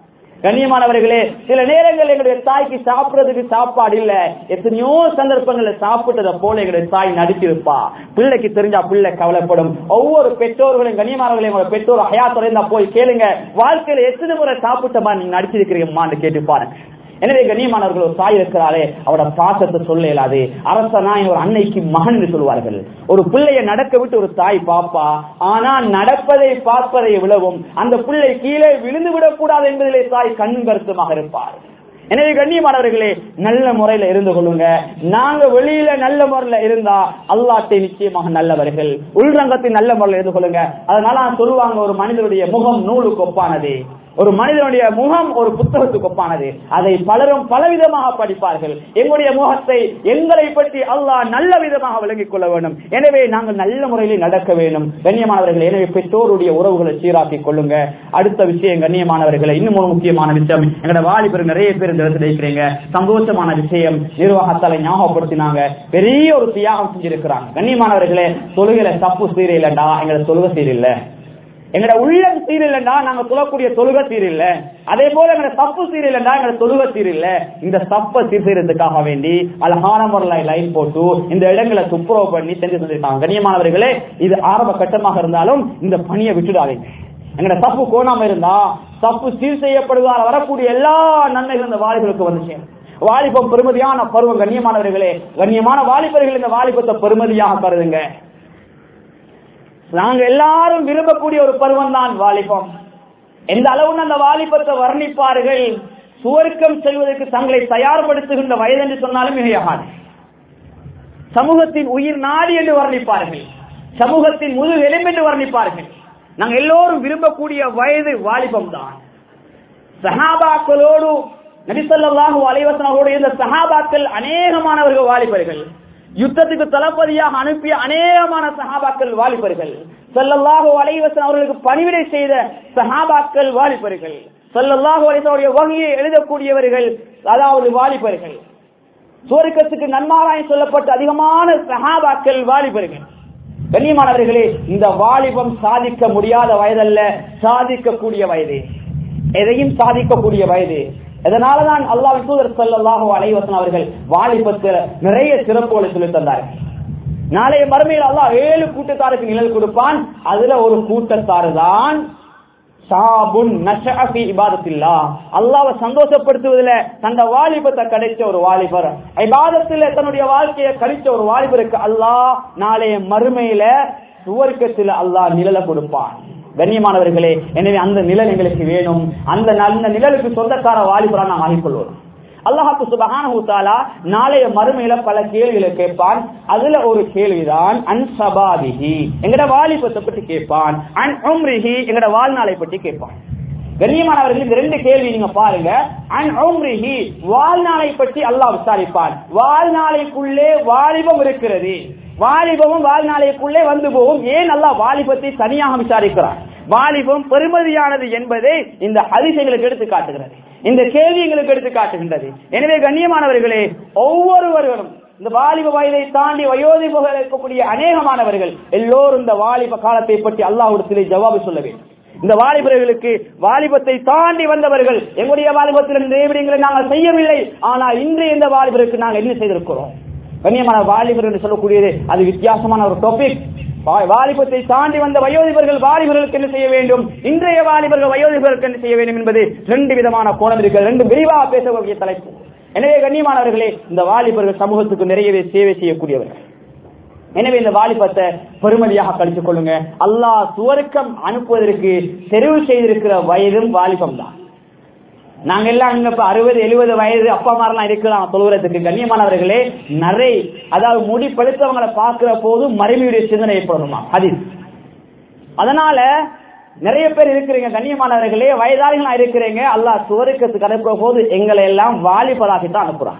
கண்ணியமானவர்களே சில நேரங்கள் எங்களுடைய தாய்க்கு சாப்பிடுறதுக்கு சாப்பாடு இல்ல எத்தனையோ சந்தர்ப்பங்கள்ல சாப்பிட்டதை போல எங்களுடைய தாய் நடிச்சிருப்பா பிள்ளைக்கு தெரிஞ்சா பிள்ளை கவலைப்படும் ஒவ்வொரு பெற்றோர்களும் கண்ணியமானவர்களே உங்களோட பெற்றோர் ஹயாத்துல இருந்தா போய் கேளுங்க வாழ்க்கையில எத்தனை முறை சாப்பிட்டமா நீங்க நடிச்சிருக்கிறீங்கம்மான்னு கேட்டு பாருங்க எனவே கண்ணியமானவர்கள் ஒரு தாய் இருக்கிறாரே அவரோட பாசத்தை சொல்ல இயலாது அரசனாய் ஒரு அன்னைக்கு மகன் என்று சொல்வார்கள் ஒரு பிள்ளைய நடக்க விட்டு ஒரு தாய் பாப்பா ஆனா நடப்பதை பார்ப்பதை விழவும் அந்த பிள்ளை கீழே விழுந்து விடக்கூடாது என்பதிலே தாய் கண் கருத்துமாக இருப்பார் எனவே கண்ணியமானவர்களே நல்ல முறையில இருந்து கொள்ளுங்க நாங்க வெளியில நல்ல முறையில இருந்தா அல்லாட்டை நிச்சயமாக நல்லவர்கள் உள்ரங்கத்தில் நல்ல முறையில இருந்து கொள்ளுங்க அதனால சொல்லுவாங்க ஒரு மனிதனுடைய முகம் நூலுக்கு ஒப்பானது ஒரு மனிதனுடைய முகம் ஒரு புத்தகத்துக்கு ஒப்பானது அதை பலரும் பலவிதமாக படிப்பார்கள் எங்களுடைய முகத்தை எங்களை பற்றி அல்லாஹ் நல்ல விதமாக விளங்கிக் கொள்ள வேண்டும் எனவே நாங்கள் நல்ல முறையில் நடக்க வேண்டும் கண்ணியமானவர்கள் எனவே பெற்றோருடைய உறவுகளை சீராக்கிக் கொள்ளுங்க அடுத்த விஷயம் கண்ணியமானவர்களை இன்னும் ஒரு முக்கியமான விஷயம் எங்களோட வாலிபர் நிறைய பேர் இந்த இடத்துல இருக்கிறீங்க சந்தோஷமான விஷயம் நிர்வாகத்தால ஞாபகப்படுத்தினாங்க பெரிய ஒரு தியாகம் செஞ்சிருக்கிறாங்க கண்ணியமானவர்களே தொழுகையில தப்பு சீரியலண்டா எங்களை தொழுகை சீரியல்ல எங்கட உள்ளம் சீரில்லைண்டா நாங்க சொல்லக்கூடிய தொழுக சீரில்ல அதே போல எங்கட தப்பு சீரில்லைண்டா எங்கட தொழுக சீரில்ல இந்த தப்ப சீர் செய்யறதுக்காக வேண்டி அழகான முறையில் லைன் போட்டு இந்த இடங்களை துப்புரவு பண்ணி செஞ்சு தந்திருக்காங்க கண்ணியமானவர்களே இது ஆரம்ப கட்டமாக இருந்தாலும் இந்த பணியை விட்டுடாதீங்க எங்கட தப்பு கோணாம இருந்தா தப்பு சீர் செய்யப்படுவதால் வரக்கூடிய எல்லா நன்மைகளும் இந்த வாலிபர்களுக்கு வந்துச்சு வாலிபம் பெருமதியான பருவம் கண்ணியமானவர்களே கண்ணியமான வாலிபர்கள் இந்த வாலிபத்தை பெருமதியாக கருதுங்க நாங்க எல்லாரும் விரும்பக்கூடிய ஒரு பருவம் தான் வாலிபம் எந்த அளவுன்னு அந்த வாலிபத்தை வர்ணிப்பார்கள் சுவர்க்கம் செல்வதற்கு தங்களை தயார்படுத்துகின்ற வயது என்று சொன்னாலும் மிகையாகாது சமூகத்தின் உயிர் நாடி என்று வர்ணிப்பார்கள் சமூகத்தின் முழு எலும்பு என்று வர்ணிப்பார்கள் நாங்கள் எல்லோரும் விரும்பக்கூடிய வயது வாலிபம் தான் சஹாபாக்களோடு நபிசல்லாஹு அலைவசனோடு இருந்த சஹாபாக்கள் அநேகமானவர்கள் வாலிபர்கள் யுத்தத்துக்கு தளபதியாக அனுப்பிய அநேகமான சஹாபாக்கள் வாலிபர்கள் சல்லல்லாஹு அலைவசன் அவர்களுக்கு பணிவிடை செய்த சஹாபாக்கள் வாலிபர்கள் சல்லல்லாஹு அலைவசனுடைய வகையை எழுதக்கூடியவர்கள் அதாவது வாலிபர்கள் சுவர்க்கத்துக்கு நன்மாராயம் சொல்லப்பட்ட அதிகமான சஹாபாக்கள் வாலிபர்கள் கண்ணியமானவர்களே இந்த வாலிபம் சாதிக்க முடியாத வயதல்ல சாதிக்கக்கூடிய வயது எதையும் சாதிக்கக்கூடிய வயது இதனாலதான் அல்லாஹ் தூதர் சல்லாஹு அலைவசன் அவர்கள் வாலிபத்தில் நிறைய சிறப்புகளை சொல்லி தந்தார்கள் நாளைய மறுமையில் அல்லாஹ் ஏழு கூட்டத்தாருக்கு நிழல் கொடுப்பான் அதுல ஒரு கூட்டத்தாரு தான் அல்லாவை சந்தோஷப்படுத்துவதில் தந்த வாலிபத்தை கிடைச்ச ஒரு வாலிபர் இபாதத்தில் தன்னுடைய வாழ்க்கையை கழிச்ச ஒரு வாலிபருக்கு அல்லாஹ் நாளைய மறுமையில சுவர்க்கத்தில் அல்லாஹ் நிழலை கொடுப்பான் கண்ணியமானவர்களே எனவே அந்த நிழல் எங்களுக்கு வேணும் அந்த நல்ல நிழலுக்கு சொந்தக்கார வாலிபரா நாம் ஆகிக்கொள்வோம் அல்லாஹாக்கு சுபகான நாளைய மறுமையில பல கேள்விகளை கேட்பான் அதுல ஒரு கேள்விதான் அன் சபாதிஹி எங்கட வாலிபத்தை பற்றி கேட்பான் அன் உம்ரிஹி எங்கட வாழ்நாளை பற்றி கேட்பான் கண்ணியமானவர்கள் இந்த ரெண்டு கேள்வி நீங்க பாருங்க அன் உம்ரிஹி வாழ்நாளை பற்றி அல்லாஹ் விசாரிப்பான் வாழ்நாளைக்குள்ளே வாலிபம் இருக்கிறது வாலிபமும் வாழ்நாளைக்குள்ளே வந்து போகும் ஏன் நல்லா வாலிபத்தை தனியாக விசாரிக்கிறான் வாலிபம் பெருமதியானது என்பதை இந்த அதிசயங்களுக்கு எடுத்து காட்டுகிறது இந்த கேள்வி எங்களுக்கு எடுத்து காட்டுகின்றது எனவே கண்ணியமானவர்களே ஒவ்வொருவர்களும் இந்த வாலிப வயதை தாண்டி வயோதிபக இருக்கக்கூடிய அநேகமானவர்கள் எல்லோரும் இந்த வாலிப காலத்தை பற்றி அல்லாஹ்விடத்திலே ஜவாபு சொல்ல வேண்டும் இந்த வாலிபர்களுக்கு வாலிபத்தை தாண்டி வந்தவர்கள் எங்களுடைய வாலிபத்தில் இந்த விடயங்களை நாங்கள் செய்யவில்லை ஆனால் இன்று இந்த வாலிபருக்கு நாங்கள் என்ன செய்திருக்கிறோம் கண்ணியமான வாலிபர் என்று சொல்லக்கூடியது அது வித்தியாசமான ஒரு டாபிக் வாலிபத்தை தாண்டி வந்த வயோதிபர்கள் வாலிபர்களுக்கு என்ன செய்ய வேண்டும் இன்றைய வாலிபர்கள் வயோதிபர்களுக்கு என்ன செய்ய வேண்டும் என்பது ரெண்டு விதமான கோணம் இருக்கிறது ரெண்டு விரிவாக பேசக்கூடிய தலைப்பு எனவே கண்ணியமானவர்களே இந்த வாலிபர்கள் சமூகத்துக்கு நிறையவே சேவை செய்யக்கூடியவர்கள் எனவே இந்த வாலிபத்தை பெருமதியாக கழித்துக் கொள்ளுங்க அல்லாஹ் சுவர்க்கம் அனுப்புவதற்கு தெரிவு செய்திருக்கிற வயதும் வாலிபம் தான் நாங்க எல்லாம் இங்க இப்ப அறுபது எழுபது வயது அப்பா மாதிரிலாம் இருக்கலாம் தொழுகிறதுக்கு கண்ணியமானவர்களே நிறைய அதாவது முடி படுத்தவங்களை பார்க்கிற போது மறைமையுடைய சிந்தனை ஏற்படுமா அது அதனால நிறைய பேர் இருக்கிறீங்க கண்ணியமானவர்களே வயதாளிகளா இருக்கிறீங்க அல்லாஹ் சுவருக்கத்துக்கு அனுப்புற போது எங்களை எல்லாம் வாலிபராகித்தான் அனுப்புறான்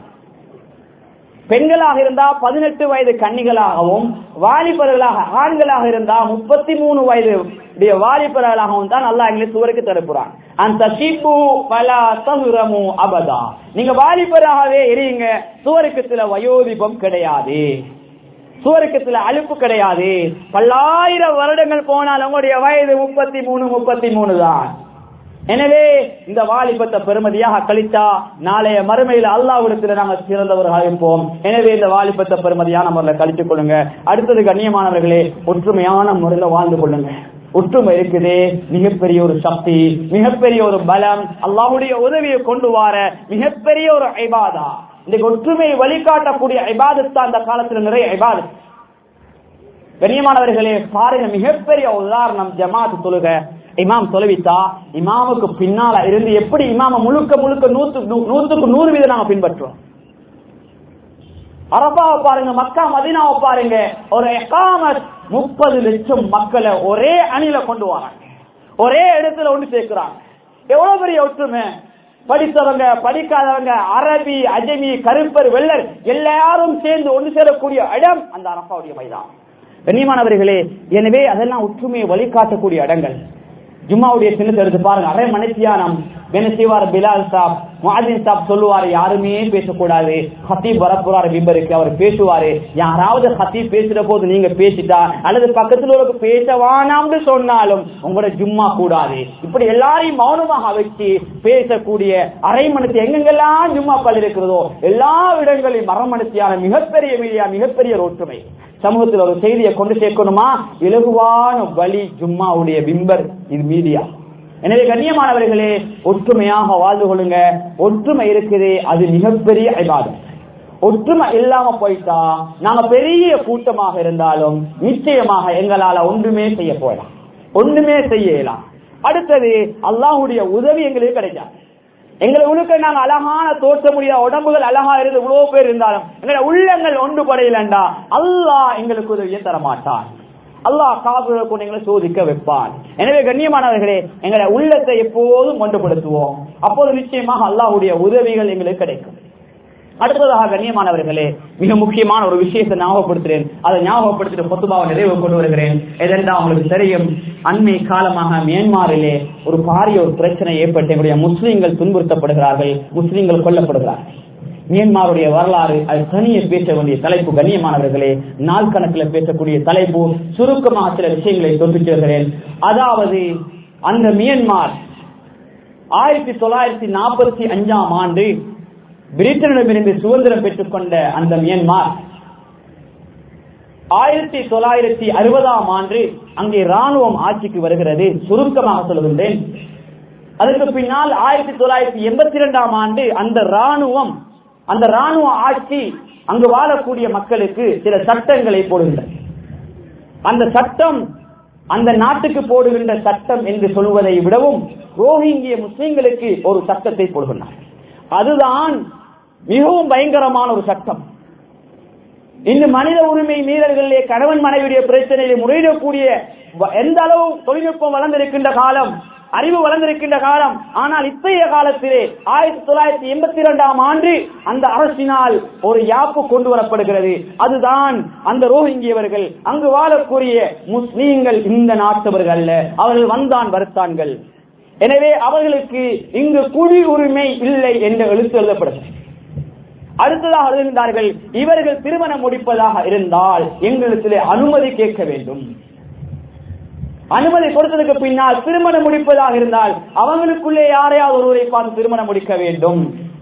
பெண்களாக இருந்தா பதினெட்டு வயது கன்னிகளாகவும் வாலிபர்களாக ஆண்களாக இருந்தா முப்பத்தி மூணு வயது வாலிபர்களாகவும் தான் அல்லாஹ் எங்களை சுவருக்கு தடுப்புறான் அந்த சீப்பு பல சகுரமு அபதா நீங்க வாலிபராகவே எரியுங்க சுவருக்கு சில வயோதிபம் கிடையாது சுவருக்கு சில அலுப்பு கிடையாது பல்லாயிரம் வருடங்கள் போனால் உங்களுடைய வயது முப்பத்தி மூணு முப்பத்தி மூணு தான் எனவே இந்த வாலிபத்தை பெருமதியாக கழித்தா நாளைய மறுமையில் அல்லாவிடத்தில் நாங்கள் சிறந்தவர்களாக இருப்போம் எனவே இந்த வாலிபத்தை பெருமதியான முறையில் கழித்துக் கொள்ளுங்க அடுத்தது கண்ணியமானவர்களே ஒற்றுமையான முறையில் வாழ்ந்து கொள்ளுங்க ஒற்றுமை இருக்குது மிகப்பெரிய ஒரு சக்தி மிகப்பெரிய ஒரு பலம் அல்லாஹுடைய உதவியை கொண்டு வர மிகப்பெரிய ஒரு ஐபாதா இந்த ஒற்றுமையை வழிகாட்டக்கூடிய ஐபாதத்து அந்த காலத்துல நிறைய ஐபாதத் கண்ணியமானவர்களே பாருங்க மிகப்பெரிய உதாரணம் ஜமாத் தொழுக இமாம் தொலைவித்தா இமாமுக்கு பின்னால இருந்து எப்படி இமாம முழுக்க முழுக்க நூத்து நூத்துக்கு நூறு வீதம் நாங்க பின்பற்றுவோம் அரபாவை பாருங்க மக்கா மதினாவை பாருங்க ஒரு எகாமத் முப்பது லட்சம் மக்களை ஒரே அணில கொண்டு வராங்க ஒரே இடத்துல ஒன்று சேர்க்கிறாங்க எவ்வளவு பெரிய ஒற்றுமை படித்தவங்க படிக்காதவங்க அரபி அஜமி கருப்பர் வெள்ளர் எல்லாரும் சேர்ந்து ஒன்று சேரக்கூடிய இடம் அந்த அரபாவுடைய மைதானம் கண்ணியமானவர்களே எனவே அதெல்லாம் ஒற்றுமையை வழிகாட்டக்கூடிய இடங்கள் ஜும்மாவுடைய சின்னத்தை எடுத்து பாருங்க அரை மணித்தியானம் என்ன செய்வார் பிலால் சாப் மாதின் சாப் சொல்லுவாரு யாருமே பேசக்கூடாது ஹத்தீப் வரப்போறாரு பிம்பருக்கு அவர் பேசுவாரு யாராவது ஹத்தீப் பேசுற போது நீங்க பேசிட்டா அல்லது பக்கத்துல ஒரு பேச வானாம்னு சொன்னாலும் உங்களோட ஜும்மா கூடாது இப்படி எல்லாரையும் மௌனமாக வச்சு பேசக்கூடிய அரை மணித்து எங்கெங்கெல்லாம் ஜும்மாக்கள் இருக்கிறதோ எல்லா இடங்களையும் மரமணித்தியான மிகப்பெரிய மீடியா மிகப்பெரிய ஒரு ஒற்றுமை சமூகத்தில் ஒரு செய்தியை கொண்டு சேர்க்கணுமா இலகுவான வழி ஜும்மாவுடைய பிம்பர் இது மீடியா எனவே கண்ணியமானவர்களே ஒற்றுமையாக வாழ்ந்து கொள்ளுங்க ஒற்றுமை இருக்குது அது மிகப்பெரிய ஐபாதம் ஒற்றுமை இல்லாம போயிட்டா நாங்க பெரிய கூட்டமாக இருந்தாலும் நிச்சயமாக எங்களால ஒன்றுமே செய்ய போயலாம் ஒண்ணுமே செய்யலாம் அடுத்தது அல்லாஹுடைய உதவி எங்களுக்கு கிடைக்காது எங்களை உழுக்க நாங்க அழகான தோற்ற முடியாத உடம்புகள் அழகா இருந்து இவ்வளவு பேர் இருந்தாலும் எங்களை உள்ளங்கள் ஒன்றுபடையிலண்டா அல்லாஹ் எங்களுக்கு உதவியை தர மாட்டான் அல்லாஹ் காப்புகளை கொண்டு எங்களை சோதிக்க வைப்பான் எனவே கண்ணியமானவர்களே எங்களை உள்ளத்தை எப்போதும் ஒன்றுபடுத்துவோம் அப்போது நிச்சயமாக அல்லாஹுடைய உதவிகள் எங்களுக்கு கிடைக்கும் அடுத்ததாக கண்ணியமானவர்களே மிக முக்கியமான ஒரு விஷயத்தை ஞாபகப்படுத்துறேன் அதை ஞாபகப்படுத்திட்டு பொத்துபாவை நிறைவு கொண்டு வருகிறேன் எதென்றா உங்களுக்கு தெரியும் அண்மை காலமாக மியான்மாரிலே ஒரு பாரிய ஒரு பிரச்சனை ஏற்பட்டு எங்களுடைய முஸ்லீம்கள் துன்புறுத்தப்படுகிறார்கள் முஸ்லீம்கள் கொல்லப்படுகிறார்கள் மியான்மாருடைய வரலாறு அது தனியே பேச வேண்டிய தலைப்பு கண்ணியமானவர்களே நாள் கணக்கில் பேசக்கூடிய தலைப்பு சுருக்கமாக சில விஷயங்களை தொட்டு சேர்கிறேன் அதாவது அந்த மியான்மார் ஆயிரத்தி தொள்ளாயிரத்தி நாற்பத்தி அஞ்சாம் ஆண்டு பிரிட்டனிடமிருந்து சுதந்திரம் பெற்றுக் கொண்ட அந்த மியான்மார் ஆயிரத்தி தொள்ளாயிரத்தி அறுபதாம் ஆண்டு அங்கே ராணுவம் ஆட்சிக்கு வருகிறது சுருக்கமாக சொல்கின்றேன் அதற்கு பின்னால் ஆயிரத்தி தொள்ளாயிரத்தி எண்பத்தி இரண்டாம் ஆண்டு அந்த ராணுவம் அந்த ராணுவ ஆட்சி அங்கு வாழக்கூடிய மக்களுக்கு சில சட்டங்களை போடுகின்றன அந்த சட்டம் அந்த நாட்டுக்கு போடுகின்ற சட்டம் என்று சொல்வதை விடவும் ரோஹிங்கிய முஸ்லிம்களுக்கு ஒரு சட்டத்தை போடுகின்றனர் அதுதான் மிகவும் பயங்கரமான ஒரு சட்டம் இந்த மனித உரிமை மீறல்களிலே கணவன் மனைவியுடைய பிரச்சனையிலே முறையிடக்கூடிய எந்த அளவு தொழில்நுட்பம் வளர்ந்திருக்கின்ற காலம் அறிவு வளர்ந்திருக்கின்ற காலம் ஆனால் இத்தகைய காலத்திலே ஆயிரத்தி தொள்ளாயிரத்தி எண்பத்தி இரண்டாம் ஆண்டு அந்த அரசினால் ஒரு யாப்பு கொண்டு வரப்படுகிறது அதுதான் அந்த ரோஹிங்கியவர்கள் அங்கு வாழக்கூடிய முஸ்லீம்கள் இந்த நாட்டவர்கள் அல்ல அவர்கள் வந்தான் வருத்தான்கள் எனவே அவர்களுக்கு இங்கு குழி உரிமை இல்லை என்று எழுத்து எழுதப்படுகிறது அடுத்ததாக எழுதுகின்றார்கள் இவர்கள் திருமணம் முடிப்பதாக இருந்தால் எங்களிடத்திலே அனுமதி கேட்க வேண்டும் அனுமதி கொடுத்ததுக்கு பின்னால் திருமணம் முடிப்பதாக இருந்தால் அவங்களுக்குள்ளே யாரையாவது ஒருவரை பார்த்து திருமணம் முடிக்க வேண்டும்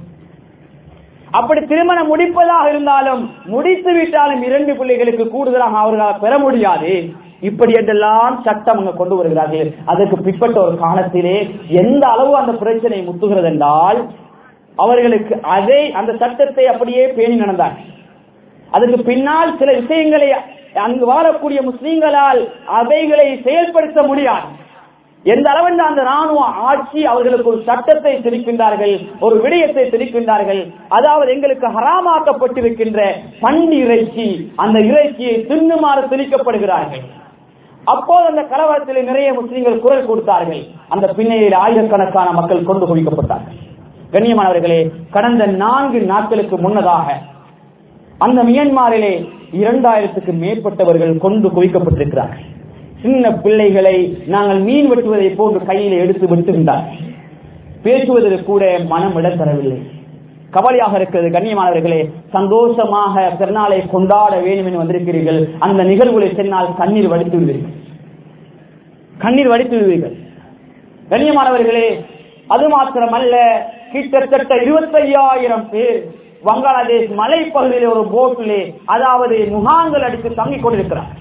அப்படி திருமணம் முடிப்பதாக இருந்தாலும் முடித்து விட்டாலும் இரண்டு பிள்ளைகளுக்கு கூடுதலாக அவர்களால் பெற முடியாது இப்படி என்றெல்லாம் சட்டம் அங்க கொண்டு வருகிறார்கள் அதற்கு பிற்பட்ட ஒரு காலத்திலே எந்த அளவு அந்த பிரச்சனை முத்துகிறது என்றால் அவர்களுக்கு அதை அந்த சட்டத்தை அப்படியே பேணி நடந்தார் அதுக்கு பின்னால் சில விஷயங்களை அங்கு வாழக்கூடிய முஸ்லீம்களால் அவைகளை செயல்படுத்த முடியாது எந்த அளவென்று அந்த ராணுவ ஆட்சி அவர்களுக்கு ஒரு சட்டத்தை திணிக்கின்றார்கள் ஒரு விடயத்தை திணிக்கின்றார்கள் அதாவது எங்களுக்கு ஹராமாக்கப்பட்டிருக்கின்ற பன்றி இறைச்சி அந்த இறைச்சியை தின்னுமாறு திணிக்கப்படுகிறார்கள் அப்போது அந்த கலவரத்தில் நிறைய முஸ்லீம்கள் குரல் கொடுத்தார்கள் அந்த பின்னையில் ஆயிரக்கணக்கான மக்கள் கொண்டு குவிக்கப்பட்டார்கள் கண்ணியமானவர்களே கடந்த நான்கு நாட்களுக்கு முன்னதாக அந்த மியன்மாரிலே இரண்டாயிரத்துக்கு மேற்பட்டவர்கள் கொண்டு குவிக்கப்பட்டிருக்கிறார்கள் சின்ன பிள்ளைகளை நாங்கள் மீன் வெட்டுவதை போன்று கையில் எடுத்து வெட்டுகின்றார்கள் பேசுவதற்கு கூட மனம் இடம் தரவில்லை கவலையாக இருக்கிறது கண்ணியமானவர்களே சந்தோஷமாக பிறநாளை கொண்டாட வேண்டும் என்று வந்திருக்கிறீர்கள் அந்த நிகழ்வுகளை சென்னால் கண்ணீர் வடித்து விடுவீர்கள் கண்ணீர் வடித்து விடுவீர்கள் கண்ணியமானவர்களே அது மாத்திரமல்ல கிட்டத்தட்ட இருபத்தையாயிரம் பேர் வங்காளதேஷ் மலைப்பகுதியில் ஒரு போட்டிலே அதாவது முகாங்கள் அடித்து தங்கிக் கொண்டிருக்கிறார்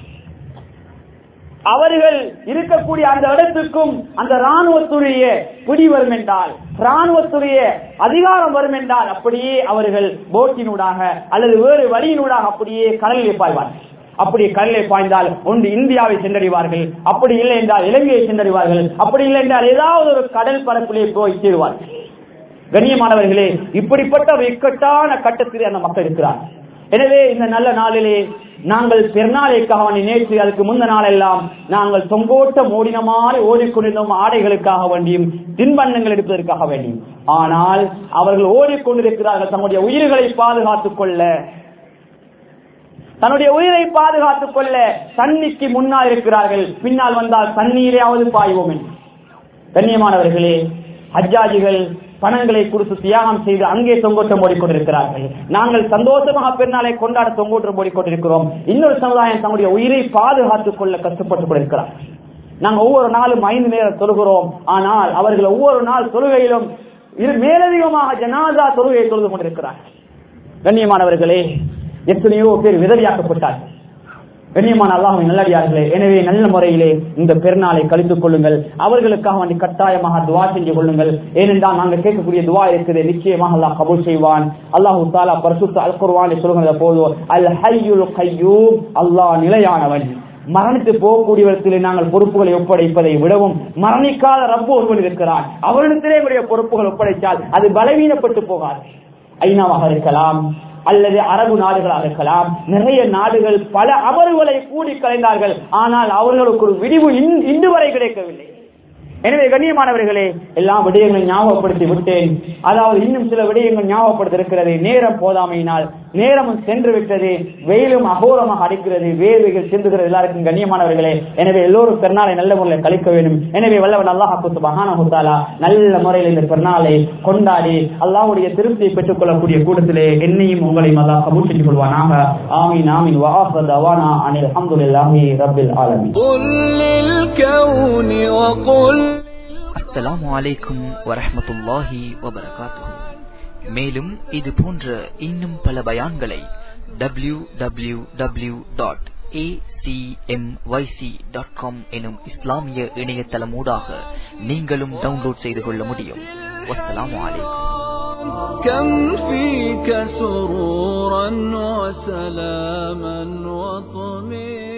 அவர்கள் இருக்கக்கூடிய அந்த இடத்துக்கும் அந்த ராணுவத்துடைய பிடி வரும் என்றால் ராணுவத்துடைய அதிகாரம் வரும் என்றால் அப்படியே அவர்கள் போட்டினூடாக அல்லது வேறு வழியினூடாக அப்படியே கடலில் பாய்வார்கள் அப்படி கடலில் பாய்ந்தால் ஒன்று இந்தியாவை சென்றடைவார்கள் அப்படி இல்லை என்றால் இலங்கையை சென்றடைவார்கள் அப்படி இல்லை என்றால் ஏதாவது ஒரு கடல் பரப்பிலே போய் சேருவார்கள் கண்ணியமானவர்களே இப்படிப்பட்ட ஒரு இக்கட்டான கட்டத்திலே அந்த மக்கள் இருக்கிறார் எனவே இந்த நல்ல நாளிலே நாங்கள் பெருநாளைக்காக வேண்டி நேற்று அதுக்கு முந்த நாளெல்லாம் நாங்கள் தொங்கோட்ட மூடினமாறு ஓடிக்கொண்டிருந்தோம் ஆடைகளுக்காக வேண்டியும் தின்பண்டங்கள் எடுப்பதற்காக வேண்டியும் ஆனால் அவர்கள் ஓடிக்கொண்டிருக்கிறார்கள் தங்களுடைய உயிர்களை பாதுகாத்துக் கொள்ள தன்னுடைய உயிரை பாதுகாத்துக் கொள்ள தண்ணிக்கு முன்னால் இருக்கிறார்கள் பின்னால் வந்தால் தண்ணீரையாவது பாய்வோம் என்று கண்ணியமானவர்களே ஹஜ்ஜாஜிகள் பணங்களை கொடுத்து தியாகம் செய்து அங்கே தொங்கோட்டம் ஓடிக்கொண்டிருக்கிறார்கள் நாங்கள் சந்தோஷமாக பெருநாளை கொண்டாட தொங்கோட்டம் ஓடிக்கொண்டிருக்கிறோம் இன்னொரு சமுதாயம் தங்களுடைய உயிரை பாதுகாத்துக் கொள்ள கஷ்டப்பட்டுக் கொண்டிருக்கிறார்கள் நாங்கள் ஒவ்வொரு நாளும் ஐந்து நேரம் தொழுகிறோம் ஆனால் அவர்கள் ஒவ்வொரு நாள் தொழுகையிலும் இது மேலதிகமாக ஜனாதா தொழுகையை தொழுது கொண்டிருக்கிறார்கள் கண்ணியமானவர்களே எத்தனையோ பேர் விதவியாக்கப்பட்டார்கள் கண்ணியமான அல்லாஹின் நல்லடியார்களே எனவே நல்ல முறையிலே இந்த பெருநாளை கழித்துக் கொள்ளுங்கள் அவர்களுக்காக வேண்டி கட்டாயமாக துவா செஞ்சு கொள்ளுங்கள் ஏனென்றால் நாங்கள் கேட்கக்கூடிய துவா இருக்குது நிச்சயமாக அல்லாஹ் கபூல் செய்வான் அல்லாஹு தாலா பரிசுத்த அல் குர்வானை சொல்கிற போது அல் ஹையுல் கையூம் அல்லாஹ் நிலையானவன் மரணித்து போகக்கூடியவர்களில் நாங்கள் பொறுப்புகளை ஒப்படைப்பதை விடவும் மரணிக்காத ரப்பு ஒருவன் இருக்கிறான் அவரிடத்திலே எங்களுடைய பொறுப்புகள் ஒப்படைத்தால் அது பலவீனப்பட்டு போகாது ஐநாவாக இருக்கலாம் அல்லது அரபு நாடுகளாக இருக்கலாம் நிறைய நாடுகள் பல அமர்வுகளை கூடி கலைந்தார்கள் ஆனால் அவர்களுக்கு ஒரு விடிவு இன்- இன்று வரை கிடைக்கவில்லை எனவே கண்ணியமானவர்களே எல்லா விடயங்களும் ஞாபகப்படுத்தி விட்டேன் அதாவது இன்னும் சில விடயங்கள் ஞாபகப்படுத்த இருக்கிறது நேரம் போதாமையினால் நேரமும் சென்று விட்டது வெயிலும் அகோரமாக அடிக்கிறது வேர்வைகள் சிந்துகிறது எல்லாருக்கும் கண்ணியமானவர்களே எனவே எல்லோரும் பெருநாளை நல்ல முறையில் கழிக்க வேண்டும் எனவே வல்லவன் அல்லாஹ் சுபஹான ஹுத்தாலா நல்ல முறையில் இந்த பெருநாளை கொண்டாடி அல்லாஹ்வுடைய திருப்தியை பெற்றுக் கொள்ளக்கூடிய கூட்டத்திலே என்னையும் உங்களையும் அல்லாஹ் கபூல் செஞ்சு கொள்வானாக ஆமீன் ஆமீன் வாஹர் தவானா அனில் அல்ஹம்துலில்லாஹி ரப்பில் ஆலமீன் قل للكون وقل அஸ்ஸலாமு அலைக்கும் வரஹ்மத்துல்லாஹி வபரகாத்துஹு மேலும் இது போன்ற இன்னும் பல பயான்களை W W W dot dot com எனும் இஸ்லாமிய இணையதளமூடாக நீங்களும் டவுன்லோட் செய்து கொள்ள முடியும் வஸ்ஸலாமு அலைக்கும் كم فيك سرورا وسلاما وطمئنا